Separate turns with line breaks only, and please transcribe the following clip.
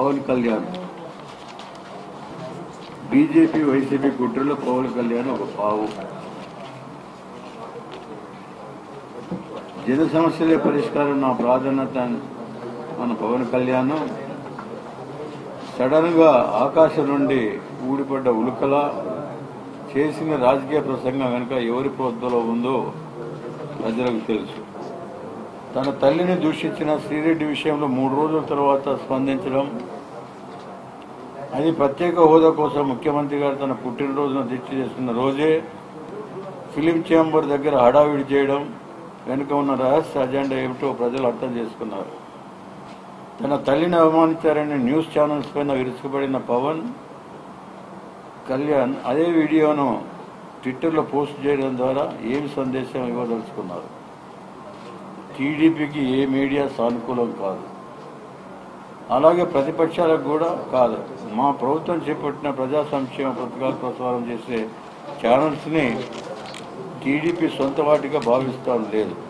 Pawan Kalyan BJP YCP కుట్రలో పవన్ కళ్యాణ్ ఒక పావు జన సమస్యలే పరిష్కారం నా ప్రాధాన్యత అని మన పవన్ కళ్యాణ్ సడన్ గా ఆకాశం నుండి ఊడిపడ్డ ఉలుకల చేసిన రాజకీయ ప్రసంగం కనుక ఎవరి ప్రభుత్వంలో ఉందో ప్రజలకు తెలుసు తన తల్లిని దూషించిన శ్రీరెడ్డి విషయంలో మూడు రోజుల తర్వాత స్పందించడం అది ప్రత్యేక హోదా కోసం ముఖ్యమంత్రి గారు తన పుట్టినరోజున దీక్ష చేస్తున్న రోజే ఫిలిం ఛాంబర్ దగ్గర హడావిడి చేయడం వెనుక ఉన్న రహస్య అజెండా ఏమిటో ప్రజలు అర్థం చేసుకున్నారు తన తల్లిని అవమానించారని న్యూస్ ఛానల్స్ పైన విరుచుకుపడిన పవన్ కళ్యాణ్ అదే వీడియోను ట్విట్టర్లో పోస్ట్ చేయడం ద్వారా ఏమి సందేశం ఇవ్వదలుచుకున్నారు టీడీపీకి ఏ మీడియా సానుకూలం కాదు అలాగే ప్రతిపక్షాలకు కూడా కాదు మా ప్రభుత్వం చేపట్టిన ప్రజా సంక్షేమ పథకాలు ప్రసారం చేసే ఛానల్స్ని టీడీపీ సొంత వాటిగా భావిస్తాం లేదు